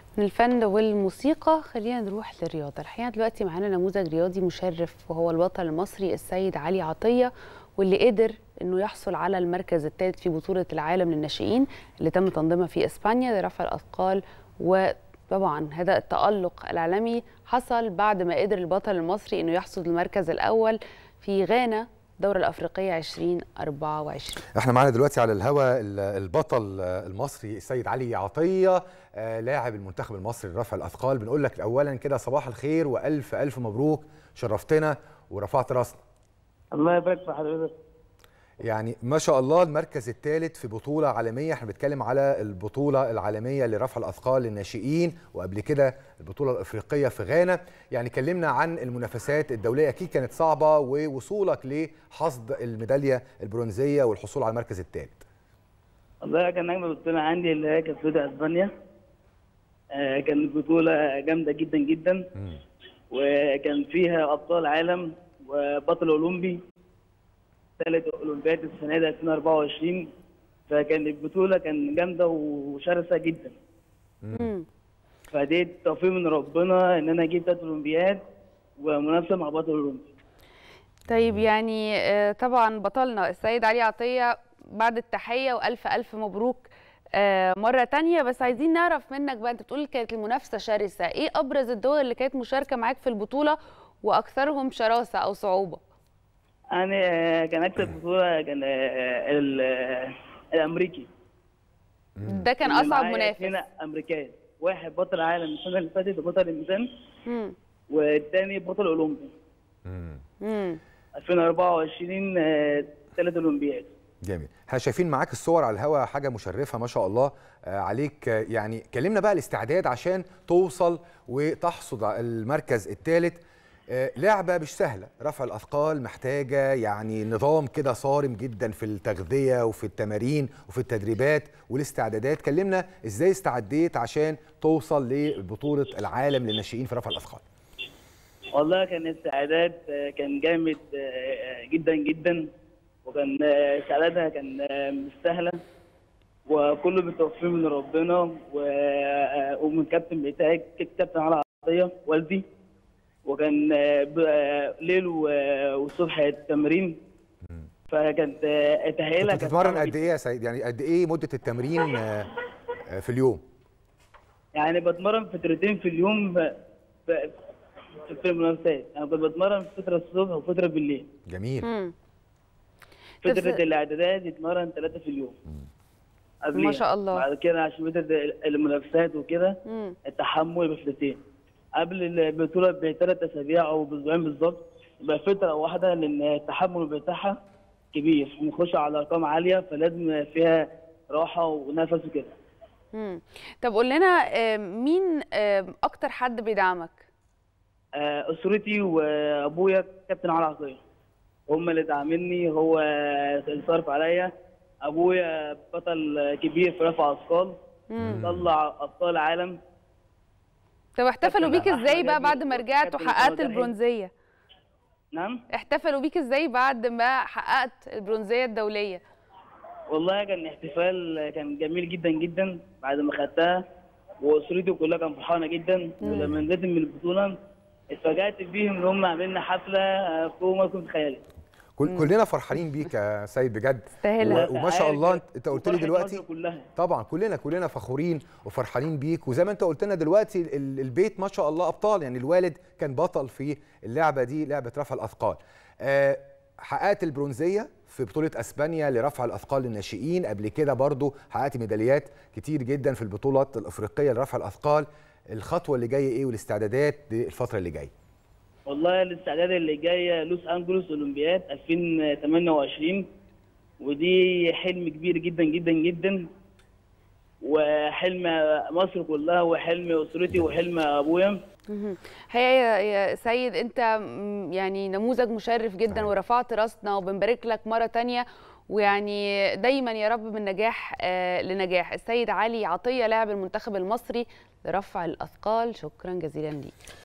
من الفن والموسيقى خلينا نروح للرياضة الحقيقة دلوقتي معانا نموذج رياضي مشرف وهو البطل المصري السيد علي عطية واللي قدر انه يحصل على المركز الثالث في بطولة العالم للناشئين اللي تم تنظيمها في اسبانيا لرفع الاثقال وطبعا هذا التألق العالمي حصل بعد ما قدر البطل المصري انه يحصد المركز الاول في غانا الدورة الأفريقية 2024 احنا معانا دلوقتي على الهوا البطل المصري السيد علي عطية لاعب المنتخب المصري لرفع الأثقال بنقول لك أولا كده صباح الخير وألف ألف مبروك شرفتنا ورفعت راسنا الله يبارك في حضرتك يعني ما شاء الله المركز الثالث في بطولة عالمية احنا بنتكلم على البطولة العالمية لرفع الأثقال للناشئين وقبل كده البطولة الأفريقية في غانا يعني كلمنا عن المنافسات الدولية أكيد كانت صعبة ووصولك لحصد الميدالية البرونزية والحصول على المركز الثالث والله كان أجمل بطولة عندي اللي هي كانت في أسبانيا آه كانت بطولة جامدة جدا جدا مم. وكان فيها أبطال عالم وبطل أولمبي ثالث أولمبياد السنة دي 2024 فكان البطولة كان جامدة وشرسة جدا مم. فدي توفيق من ربنا إن أنا أجيب ثلاث أولمبياد ومنافسة مع بطل أولمبي طيب يعني آه، طبعا بطلنا السيد علي عطية بعد التحية وألف ألف مبروك آه، مرة تانية بس عايزين نعرف منك بقى أنت بتقول كانت المنافسة شرسة إيه أبرز الدول اللي كانت مشاركة معاك في البطولة وأكثرهم شراسة أو صعوبة؟ أنا آه، كان أكسب بطولة كان آه، ال- آه، الأمريكي ده كان اللي أصعب معايا منافس اتنين أمريكان واحد بطل عالم السنة اللي فاتت وبطل الميزان مم. والتاني بطل أولمبي مم. مم. 2024 آه، ثلاث أولمبياد جميل احنا شايفين معاك الصور على الهوا حاجة مشرفة ما شاء الله آه، عليك آه، يعني كلمنا بقى الاستعداد عشان توصل وتحصد على المركز الثالث لعبة مش سهلة رفع الأثقال محتاجة يعني نظام كده صارم جدا في التغذية وفي التمارين وفي التدريبات والاستعدادات كلمنا ازاي استعديت عشان توصل لبطولة العالم للناشئين في رفع الأثقال والله كان استعداد آه، كان جامد آه، جدا جدا وكان آه، استعدادها كان آه، مش سهلة وكله بالتوفيق من ربنا و- آه، ومن الكابتن بتاعي كابتن علي عطية والدي وكان آه، ب- آه، ليل و- والصبح التمرين فكانت آه، تأهيلها كنت كانت بتتمرن صعبة قد جداً. ايه يا سيد يعني قد ايه مدة التمرين آه، آه، في اليوم يعني بتمرن فترتين في اليوم ب- ب- في المنافسات يعني كنت بتمرن فترة الصبح وفترة بالليل جميل مم. طب فترة س- الإعدادات يتمرن ثلاثة في اليوم قبليها. ما شاء الله. بعد كده عشان فترة المنافسات وكده مم. التحمل بفترتين قبل البطولة بثلاث أسابيع أو بأسبوعين بالظبط يبقى فترة واحدة لأن التحمل بتاعها كبير بنخش على أرقام عالية فلازم فيها راحة ونفس وكده مم. طب قول لنا آه، مين آه، أكتر حد بيدعمك؟ آه، أسرتي وأبويا كابتن علي عطية هم اللي دعمني هو اللي صرف عليا أبويا بطل كبير في رفع أثقال مم. طلع أبطال عالم طب احتفلوا كابتن بيك ازاي أحمد بقى أبي بعد ما رجعت وكابتن وحققت محمد البرونزيه نعم احتفلوا بيك ازاي بعد ما حققت البرونزيه الدوليه والله كان احتفال كان جميل جدا جدا بعد ما خدتها واسرتي كلها كانت فرحانه جدا ولما نزلت من البطوله اتفاجأت بيهم ان هم عاملين لنا حفله آه، فوق ما كنت متخيل كل كلنا فرحانين بيك يا سيد بجد تستاهلها. و- وما شاء الله انت انت قلت لي وفرحة دلوقتي مصر كلها طبعا كلنا كلنا فخورين وفرحانين بيك وزي ما انت قلت لنا دلوقتي ال- البيت ما شاء الله ابطال يعني الوالد كان بطل في اللعبه دي لعبه رفع الاثقال آه، حققت البرونزيه في بطوله اسبانيا لرفع الاثقال للناشئين قبل كده برضو حققت ميداليات كتير جدا في البطولات الافريقيه لرفع الاثقال الخطوه اللي جايه ايه والاستعدادات للفتره اللي جايه والله الاستعداد اللي جايه لوس انجلوس اولمبياد 2028 ودي حلم كبير جدا جدا جدا وحلم مصر كلها وحلم اسرتي وحلم ابويا مهم. هي يا يا سيد انت م- يعني نموذج مشرف جدا صحيح. ورفعت راسنا وبنبارك لك مره تانية ويعني دايما يا رب من نجاح آه، لنجاح السيد علي عطيه لاعب المنتخب المصري لرفع الاثقال شكرا جزيلا ليك